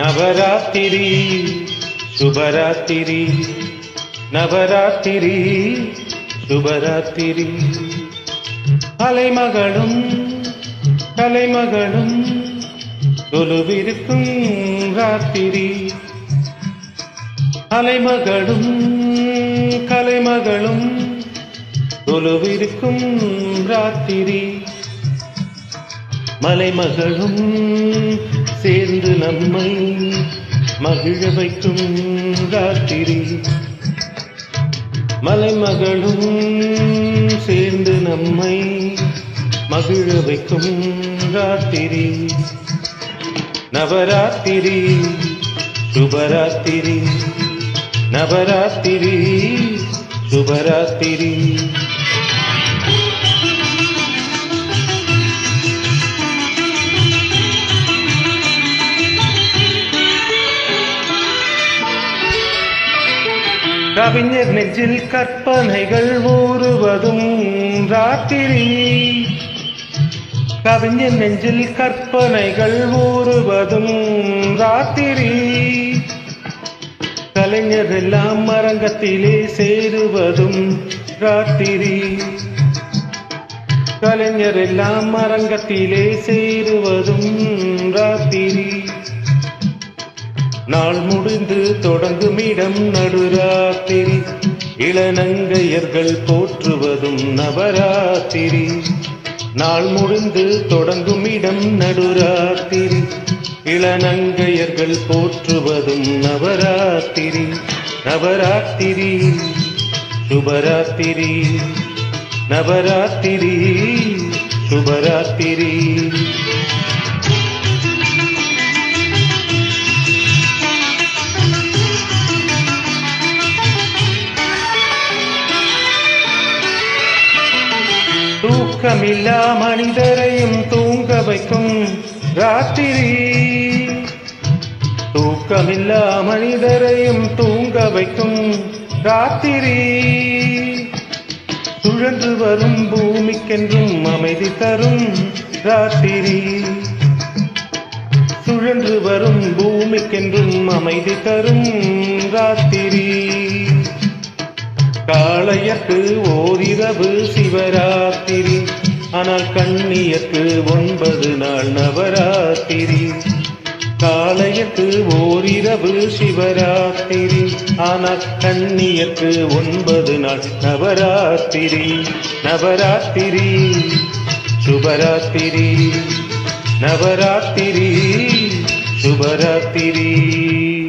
நவராத்திரி சுபராத்திரி நவராத்திரி சுபராத்திரி அலைமகளும் கலைமகளும் தொழுவிருக்கும் ராத்திரி அலைமகளும் கலைமகளும் தொழுவிருக்கும் ராத்திரி மலைமகளும் சேர்ந்து நம்மை மகிழ வைக்கும் ராத்திரி மலைமகளும் சேர்ந்து நம்மை மகிழ வைக்கும் ராத்திரி நவராத்திரி சுபராத்திரி நவராத்திரி சுபராத்திரி கவிஞர் நெஞ்சில் கற்பனைகள் ஊறுவதும் ராத்திரி கவிஞர் நெஞ்சில் கற்பனைகள் ஊறுவதும் ராத்திரி கலைஞர் எல்லாம் அரங்கத்திலே சேருவதும் ராத்திரி கலைஞர் எல்லாம் அரங்கத்திலே சேருவதும் ராத்திரி நாள் முடிந்து தொடங்கும் இடம் நடுராத்திரி இளநங்கையர்கள் போற்றுவதும் நவராத்திரி நாள் முடிந்து தொடங்கும் இடம் நடுராத்திரி இளநங்கையர்கள் போற்றுவதும் நவராத்திரி நவராத்திரி சுபராத்திரி நவராத்திரி சுபராத்திரி தூக்கமில்லா மனிதரையும் தூங்க வைக்கும் ராத்திரி தூக்கமில்லா மனிதரையும் தூங்க வைக்கும் ராத்திரி சுழன்று வரும் பூமிக்கென்றும் அமைதி தரும் ராத்திரி சுழன்று வரும் பூமிக்கென்றும் அமைதி தரும் ராத்திரி காளையர்க்கு ஓரிரவு சிவராத்திரி ஆனால் கண்ணியர்க்கு ஒன்பது நாள் நவராத்திரி காளையர்க்கு ஓரிரவு சிவராத்திரி ஆனால் கண்ணியர்க்கு ஒன்பது நாள் நவராத்திரி நவராத்திரி சுபராத்திரி நவராத்திரி சுபராத்திரி